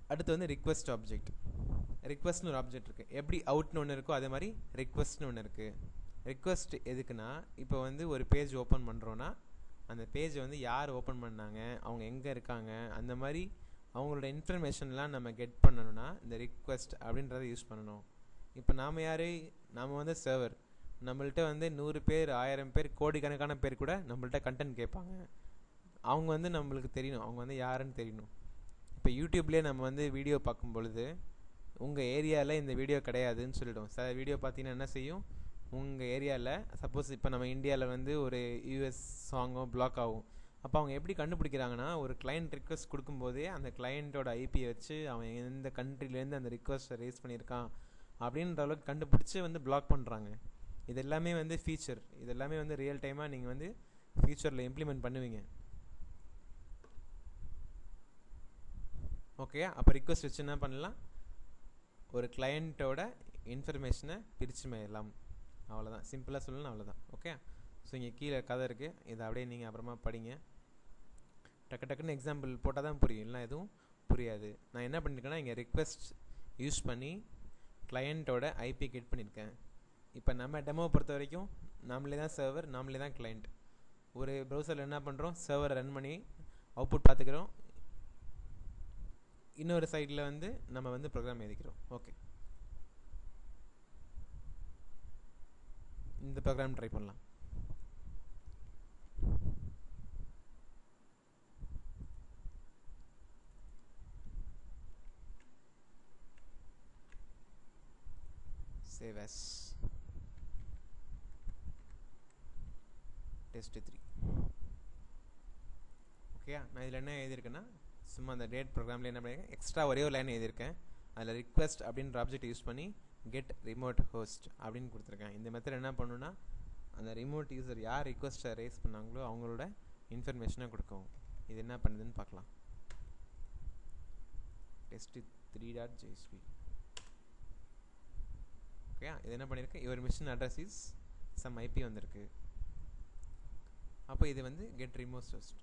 அடுத்து வந்து request object ரிக்வெஸ்ட்னு ஒரு ஆப்ஜெக்ட் இருக்குது எப்படி அவுட்னு ஒன்று இருக்கோ அதே மாதிரி ரிக்வெஸ்ட்னு ஒன்று இருக்குது ரிக்வெஸ்ட் எதுக்குன்னா இப்போ வந்து ஒரு பேஜ் ஓப்பன் பண்ணுறோன்னா அந்த பேஜை வந்து யார் ஓப்பன் பண்ணாங்க அவங்க எங்கே இருக்காங்க அந்த மாதிரி அவங்களோட இன்ஃபர்மேஷன்லாம் நம்ம கெட் பண்ணணும்னா இந்த ரிக்வெஸ்ட் அப்படின்றத யூஸ் பண்ணணும் இப்போ நாம் யார் நாம் வந்து சர்வர் நம்மள்ட்ட வந்து நூறு பேர் ஆயிரம் பேர் கோடிக்கணக்கான பேர் கூட நம்மள்ட்ட கண்டென்ட் கேட்பாங்க அவங்க வந்து நம்மளுக்கு தெரியணும் அவங்க வந்து யாருன்னு தெரியணும் இப்போ யூடியூப்லேயே நம்ம வந்து வீடியோ பார்க்கும் பொழுது உங்கள் ஏரியாவில் இந்த வீடியோ கிடையாதுன்னு சொல்லிடும் சில வீடியோ பார்த்தீங்கன்னா என்ன செய்யும் உங்கள் ஏரியாவில் சப்போஸ் இப்போ நம்ம இந்தியாவில் வந்து ஒரு யூஎஸ் சாங்கோ பிளாக் ஆகும் அப்போ அவங்க எப்படி கண்டுபிடிக்கிறாங்கன்னா ஒரு கிளைண்ட் ரிக்வஸ்ட் கொடுக்கும்போதே அந்த கிளைண்ட்டோட ஐபி வச்சு அவன் எந்த கண்ட்ரிலேருந்து அந்த ரிக்வஸ்ட்டை ரேஸ் பண்ணியிருக்கான் அப்படின்ற அளவுக்கு கண்டுபிடிச்சி வந்து பிளாக் பண்ணுறாங்க இது எல்லாமே வந்து ஃபீச்சர் இது எல்லாமே வந்து ரியல் டைமாக நீங்கள் வந்து ஃபியூச்சரில் இம்ப்ளிமெண்ட் பண்ணுவீங்க ஓகே அப்போ ரிக்வஸ்ட் வச்சு என்ன பண்ணலாம் ஒரு கிளையண்ட்டோட இன்ஃபர்மேஷனை பிரித்து மேயலாம் அவ்வளோதான் சிம்பிளாக சொல்லணும் அவ்வளோதான் ஓகே ஸோ இங்கே கீழே கதை இருக்குது இதை அப்படியே நீங்கள் அப்புறமா படிங்க டக்கு டக்குன்னு எக்ஸாம்பிள் போட்டால் தான் புரியும் இல்லை எதுவும் புரியாது நான் என்ன பண்ணியிருக்கேன்னா இங்கே ரிக்வெஸ்ட் யூஸ் பண்ணி கிளையண்ட்டோட ஐபி கெட் பண்ணியிருக்கேன் இப்போ நம்ம டெமோ பொறுத்த வரைக்கும் நாமளே தான் சர்வர் நாமளே தான் கிளைண்ட் ஒரு ப்ரௌசரில் என்ன பண்ணுறோம் சர்வரை ரன் பண்ணி அவுட்புட் பார்த்துக்கிறோம் இன்னொரு சைடில் வந்து நம்ம வந்து ப்ரோக்ராம் எழுதிக்கிறோம் ஓகே இந்த ப்ரோக்ராம் ட்ரை பண்ணலாம் save as test 3 ஓகேயா நான் இதில் என்ன எழுதியிருக்கேன்னா சும்மா அந்த டேட் ப்ரோக்ராமில் என்ன பண்ணியிருக்கேன் எக்ஸ்ட்ரா ஒரே ஒரு லைன் எழுதியிருக்கேன் அதில் ரிக்வெஸ்ட் அப்படின்ற ஆப்ஜெக்ட் யூஸ் பண்ணி கெட் ரிமோட் ஹோஸ்ட் அப்படின்னு கொடுத்துருக்கேன் இந்த மெத்தட் என்ன பண்ணுன்னா அந்த ரிமோட் யூசர் யார் ரிக்வெஸ்ட்டை ரேஸ் பண்ணாங்களோ அவங்களோட இன்ஃபர்மேஷனை கொடுக்கும் இது என்ன பண்ணுதுன்னு பார்க்கலாம் test three dot JSP okay இது என்ன பண்ணியிருக்கு your machine address is some IP வந்திருக்கு அப்போ இது வந்து get remote host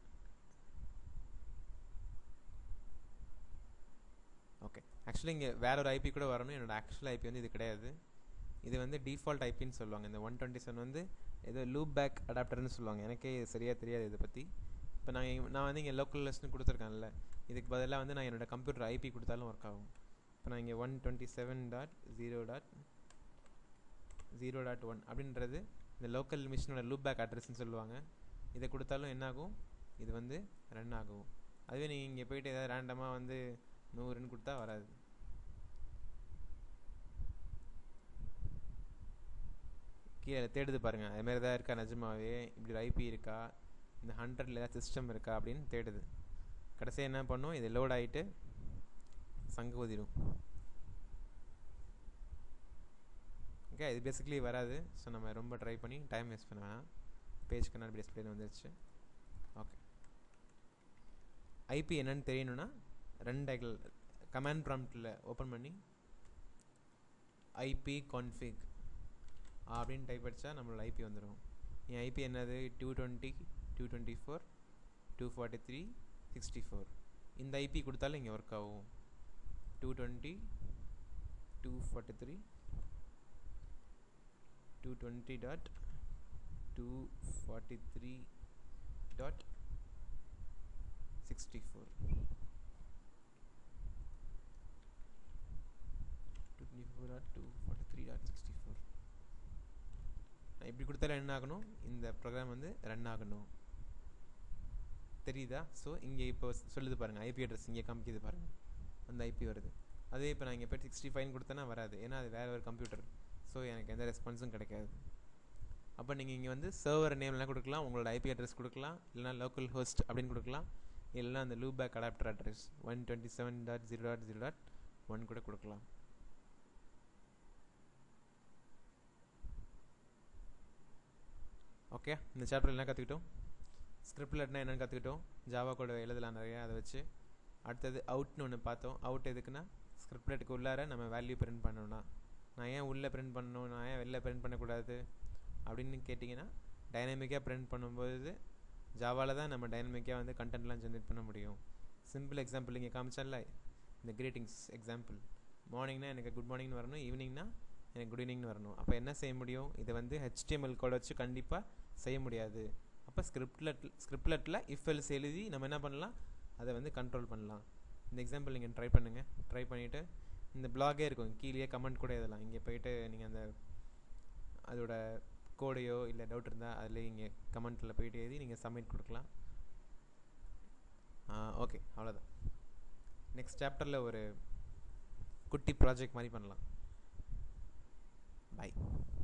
okay actually இங்கே வேற ஒரு ஐபி கூட வரணும் என்னோட ஆக்சுவல் ஐபி வந்து இது கிடையாது இது வந்து டிஃபால்ட் ஐபின்னு சொல்லுவாங்க இந்த ஒன் டுவெண்ட்டி செவன் வந்து ஏதோ லூப் பேக் அடாப்டர்னு சொல்லுவாங்க எனக்கே சரியாக தெரியாது இதை பற்றி இப்போ நான் இங்க- நான் வந்து இங்கே லோக்கல் லெஸ்னு கொடுத்துருக்கேன்ல இதுக்கு பதிலாக வந்து நான் என்னோட கம்ப்யூட்டர் ஐபி கொடுத்தாலும் ஒர்க் ஆகும் இப்போ நான் இங்கே one twenty seven dot zero dot zero dot one அப்படின்றது இந்த லோக்கல் மிஷினோட லூப் பேக் அட்ரஸ்ன்னு சொல்லுவாங்க இதை கொடுத்தாலும் என்ன ஆகும் இது வந்து ரன் ஆகும் அதுவே நீங்கள் இங்கே போயிட்டு ஏதாவது ரேண்டமாக வந்து நூறுன்னு கொடுத்தா வராது கீழே தேடுது பாருங்கள் அதுமாரி தான் இருக்கா நிஜமாவே இப்படி ஒரு ஐபி இருக்கா இந்த ஹண்ட்ரட்ல ஏதாவது சிஸ்டம் இருக்கா அப்படின்னு தேடுது கடைசியாக என்ன பண்ணும் இது லோட் ஆகிட்டு சங்கு ஊதிடும் ஓகே இது பேசிக்கலி வராது ஸோ நம்ம ரொம்ப ட்ரை பண்ணி டைம் வேஸ்ட் பண்ண வேணாம் பேஜ் கண்ணாடி டிஸ்பிளே வந்துருச்சு ஓகே ஐபி என்னன்னு தெரியணும்னா ரெண்டு கமாண்ட் ப்ராம்ப்டில் ஓப்பன் பண்ணி ஐபி கான்ஃபிக் அப்படின்னு டைப் அடித்தா நம்மளோட ஐபி வந்துடும் என் ஐபி என்னது two twenty two twenty four two forty three sixty four இந்த ஐபி கொடுத்தாலும் இங்கே ஒர்க் ஆகும் two twenty two forty three two twenty dot two forty three dot sixty four twenty four dot two forty three dot sixty four நான் இப்படி கொடுத்தாலும் என்ன ஆகணும் இந்த ப்ரோக்ராம் வந்து ரன் ஆகணும் தெரியுதா ஸோ இங்கே இப்போ சொல்லுது பாருங்கள் ஐபி அட்ரஸ் இங்கே காமிக்குது பாருங்கள் அந்த ஐபி வருது அதே இப்போ நான் இங்கே போய் சிக்ஸ்டி ஃபைவ் கொடுத்தேன்னா வராது ஏன்னா அது வேறு ஒரு கம்ப்யூட்டர் ஸோ எனக்கு எந்த ரெஸ்பான்ஸும் கிடைக்காது அப்போ நீங்கள் இங்கே வந்து சர்வர் நேம்லாம் கொடுக்கலாம் உங்களோட ஐபி அட்ரஸ் கொடுக்கலாம் இல்லைனா லோக்கல் ஹோஸ்ட் அப்படின்னு கொடுக்கலாம் இல்லைனா அந்த loop back adapter address one twenty seven dot zero dot zero dot one கூட கொடுக்கலாம் ஓகே இந்த சாப்டர் என்ன கற்றுக்கிட்டோம் ஸ்கிரிப்ட்லட்னா என்னென்னு கற்றுக்கிட்டோம் ஜாவா கூட எழுதலாம் நிறையா அதை வச்சு அடுத்தது அவுட்னு ஒன்று பார்த்தோம் அவுட் எதுக்குன்னா ஸ்கிரிப்ட்லெட்டுக்கு உள்ளார நம்ம வேல்யூ பிரிண்ட் பண்ணணும்னா நான் ஏன் உள்ளே பிரிண்ட் பண்ணணும் நான் ஏன் வெளில பிரிண்ட் பண்ணக்கூடாது அப்படின்னு கேட்டிங்கன்னா டைனமிக்காக பிரிண்ட் பண்ணும்போது ஜாவாவில் தான் நம்ம டைனமிக்காக வந்து கண்டென்ட்லாம் ஜென்ரேட் பண்ண முடியும் சிம்பிள் எக்ஸாம்பிள் இங்கே காமிச்சால இந்த கிரீட்டிங்ஸ் எக்ஸாம்பிள் மார்னிங்னா எனக்கு குட் மார்னிங்னு வரணும் ஈவினிங்னா எனக்கு குட் ஈவினிங்னு வரணும் அப்போ என்ன செய்ய முடியும் இதை வந்து ஹெச்டிஎம்எல் கோட் வச்சு கண்டிப்பாக செய்ய முடியாது அப்போ ஸ்கிரிப்ட்லெட் ஸ்கிரிப்ட்லெட்டில் இஃப் எல்ஸ் எழுதி நம்ம என்ன பண்ணலாம் அதை வந்து கண்ட்ரோல் பண்ணலாம் இந்த எக்ஸாம்பிள் நீங்கள் ட்ரை பண்ணுங்கள் ட்ரை பண்ணிவிட்டு இந்த பிளாகே இருக்கும் கீழே கமெண்ட் கூட எழுதலாம் இங்கே போயிட்டு நீங்கள் அந்த அதோட கோடையோ இல்லை டவுட் இருந்தால் அதில் இங்கே கமெண்ட்டில் போயிட்டு எழுதி நீங்கள் சப்மிட் கொடுக்கலாம் ஓகே அவ்வளோதான் நெக்ஸ்ட் சாப்டரில் ஒரு குட்டி ப்ராஜெக்ட் மாதிரி பண்ணலாம் பை